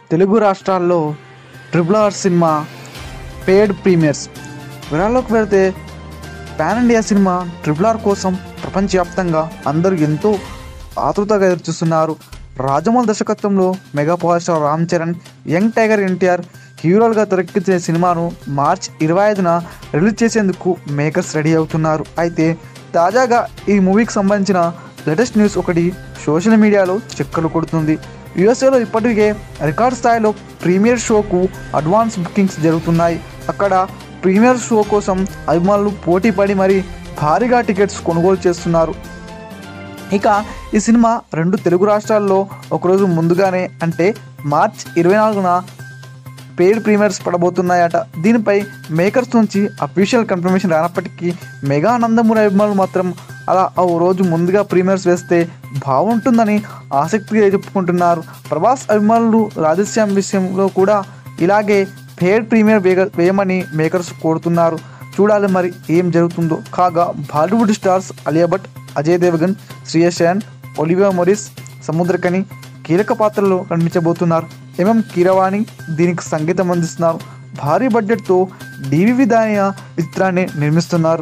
తెలుగు రాష్ట్రాల్లో triple R cinema paid premieres వివరాల్లోకి వెళితే pan India cinema triple R కోసం ప్రపంచవ్యాప్తంగా అందరూ ఎంతో ఆతృతగా ఎదురుచూస్తున్నారు రాజమౌళి దర్శకత్వంలో mega power star Ram Charan young tiger NTR హీరోలుగా తెరకెక్కించిన సినిమాను మార్చ్ ఇరవై ఐదున రిలీజ్ చేసేందుకు మేకర్స్ రెడీ అవుతున్నారు అయితే తాజాగా ఈ మూవీకి సంబంధించిన లేటెస్ట్ న్యూస్ ఒకటి సోషల్ మీడియాలో చెక్కలు కొడుతుంది యుఎస్ఏలో ఇప్పటికే రికార్డ్ స్థాయిలో ప్రీమియర్ షోకు అడ్వాన్స్ బుకింగ్స్ జరుగుతున్నాయి అక్కడ ప్రీమియర్ షో కోసం అభిమానులు పోటీ పడి మరీ భారీగా టికెట్స్ కొనుగోలు చేస్తున్నారు ఇక ఈ సినిమా రెండు తెలుగు రాష్ట్రాల్లో ఒకరోజు ముందుగానే అంటే మార్చ్ ఇరవై నాలుగున పెయిడ్ ప్రీమియర్స్ పడబోతున్నాయట దీనిపై మేకర్స్ నుంచి అఫీషియల్ కన్ఫర్మేషన్ రానప్పటికీ మెగా నందమూరి అభిమానులు మాత్రం అలా ఓ రోజు ముందుగా ప్రీమియర్స్ వేస్తే బాగుంటుందని ఆసక్తిగా చెప్పుకుంటున్నారు ప్రభాస్ అభిమానులు రాధశ్యామ్ విషయంలో కూడా ఇలాగే పెయిడ్ ప్రీమియర్ వేగ వేయమని మేకర్స్ కోరుతున్నారు చూడాలి మరి ఏం జరుగుతుందో కాగా బాలీవుడ్ స్టార్స్ అలియా భట్ అజయ్ దేవగన్ శ్రీయశాన్ ఒలివియా మొరిస్ సముద్రకని కీలక పాత్రలో కనిపించబోతున్నారు ఎంఎం కీరవాణి దీనికి సంగీతం అందిస్తున్నారు భారీ బడ్జెట్తో డివివి దానియ ఈ చిత్రాన్ని నిర్మిస్తున్నారు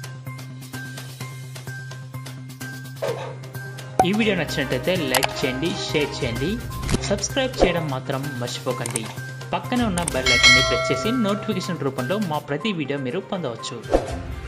ఈ వీడియో నచ్చినట్లయితే లైక్ చేయండి షేర్ చేయండి సబ్స్క్రైబ్ చేయడం మాత్రం మర్చిపోకండి పక్కనే ఉన్న బెల్ ఐకాన్ని ప్రెస్ చేసి నోటిఫికేషన్ రూపంలో మా ప్రతి వీడియో మీరు పొందవచ్చు